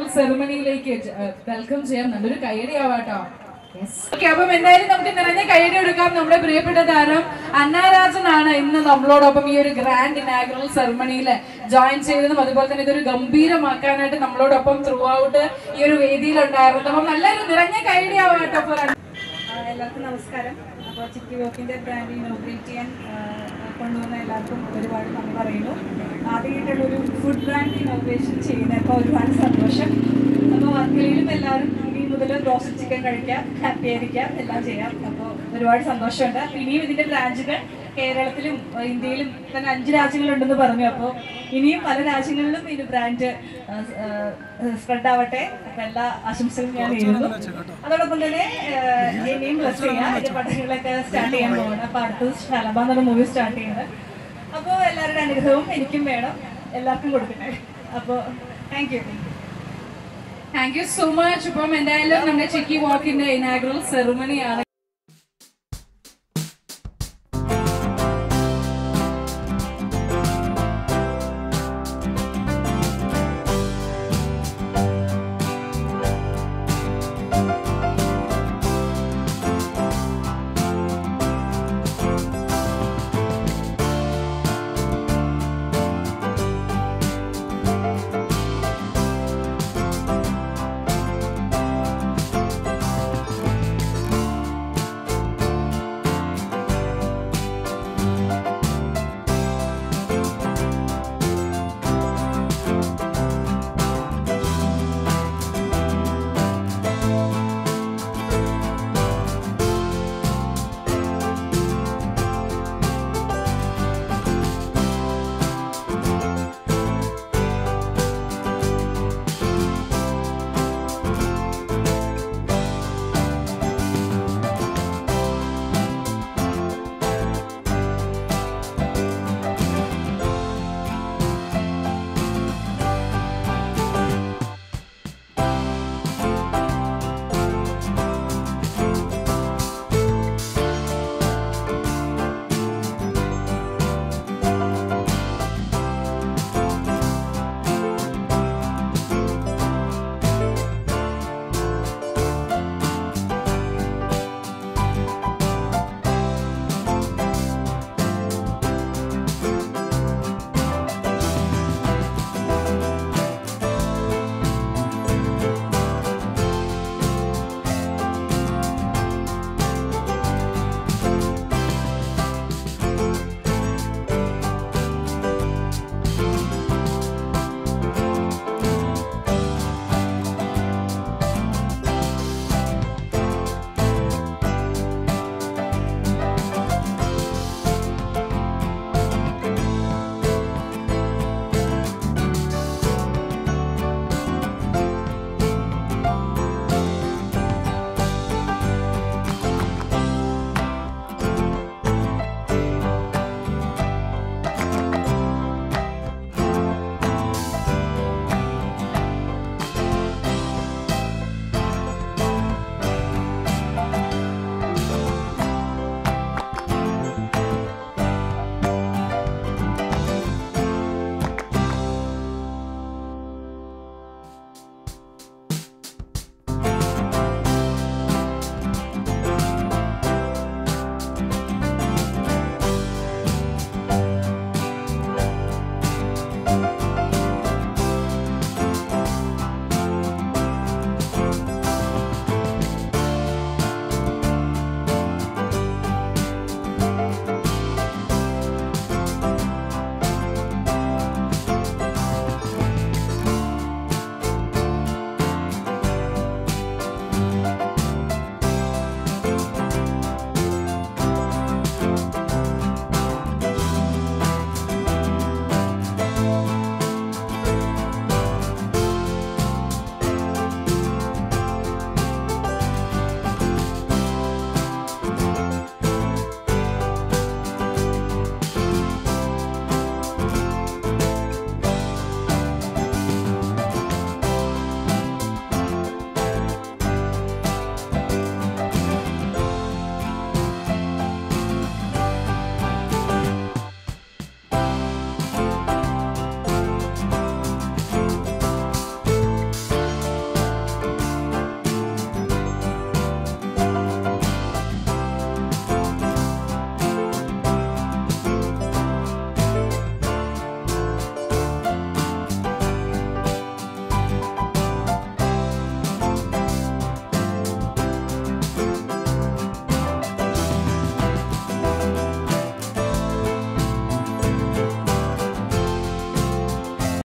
സെറിമണിയിലേക്ക് welcome ചെയ്യാം നല്ലൊരു കൈയടി ആവാട്ടോ ഓക്കെ അപ്പം എന്തായാലും നമുക്ക് നിറഞ്ഞ കൈയടി എടുക്കാം നമ്മുടെ പ്രിയപ്പെട്ട താരം അന്നാരാജനാണ് ഇന്ന് നമ്മളോടൊപ്പം ഈ ഒരു ഗ്രാൻഡ് ഇനാഗ്രൽ സെറിമണിയിൽ ജോയിൻ ചെയ്തതും അതുപോലെ തന്നെ ഇതൊരു ഗംഭീരമാക്കാനായിട്ട് നമ്മളോടൊപ്പം ത്രൂ ഔട്ട് ഈ ഒരു വേദിയിൽ ഉണ്ടായിരുന്നു അപ്പം നല്ലൊരു നിറഞ്ഞ കൈയടി ആവാട്ടോ for അന്ന- ആ, എല്ലാവർക്കും നമസ്കാരം അപ്പോൾ ചിക്കി വോക്കിൻ്റെ ബ്രാൻഡ് ഇനോഗ്രേറ്റ് ചെയ്യാൻ ആ, കൊണ്ടുവന്ന എല്ലാവർക്കും ഒരുപാട് നന്ദി പറയുന്നു ആദ്യമായിട്ടുള്ളൊരു ഫുഡ് ബ്രാൻഡ് ഇനോഗ്രേഷൻ ചെയ്യുന്നപ്പോൾ ഒരുപാട് സന്തോഷം അപ്പോൾ വർക്കലയിലും എല്ലാവരും ഇനി മുതൽ റോസ്റ്റഡ് ചിക്കൻ കഴിക്കാം ഹാപ്പി ആയിരിക്കാം എല്ലാം ചെയ്യാം അപ്പോൾ ഒരുപാട് സന്തോഷമുണ്ട് അപ്പോൾ ഇനിയും ഇതിൻ്റെ ബ്രാഞ്ചുകൾ കേരളത്തിലും ആ, ഇന്ത്യയിലും തന്നെ അഞ്ച് രാജ്യങ്ങളുണ്ടെന്ന് പറഞ്ഞു അപ്പോൾ ഇനിയും പല രാജ്യങ്ങളിലും ഇത് ബ്രാൻഡ് സ്പ്രെഡ് ആവട്ടെ അപ്പോൾ എല്ലാ ആശംസകളും ഞാൻ നേരുന്നു അതോടൊപ്പം തന്നെ ആ, ഇനിയും പ്ലസ് ചെയ്യാം ഇതിന്റെ പഠനങ്ങളൊക്കെ സ്റ്റാർട്ട് ചെയ്യാൻ പോകണം അപ്പോൾ അടുത്തത് ശലഭ എന്നുള്ള മൂവി സ്റ്റാർട്ട് ചെയ്യുന്നത് അപ്പോൾ എല്ലാവരുടെ അനുഗ്രഹവും എനിക്കും വേണം എല്ലാവർക്കും കൊടുക്കട്ടെ അപ്പോൾ thank you thank you so much ഇപ്പം എന്തായാലും നമ്മുടെ ചിക്കി വാക്കിന്റെ ഇനാഗ്രൽ സെറിമണിയാണ്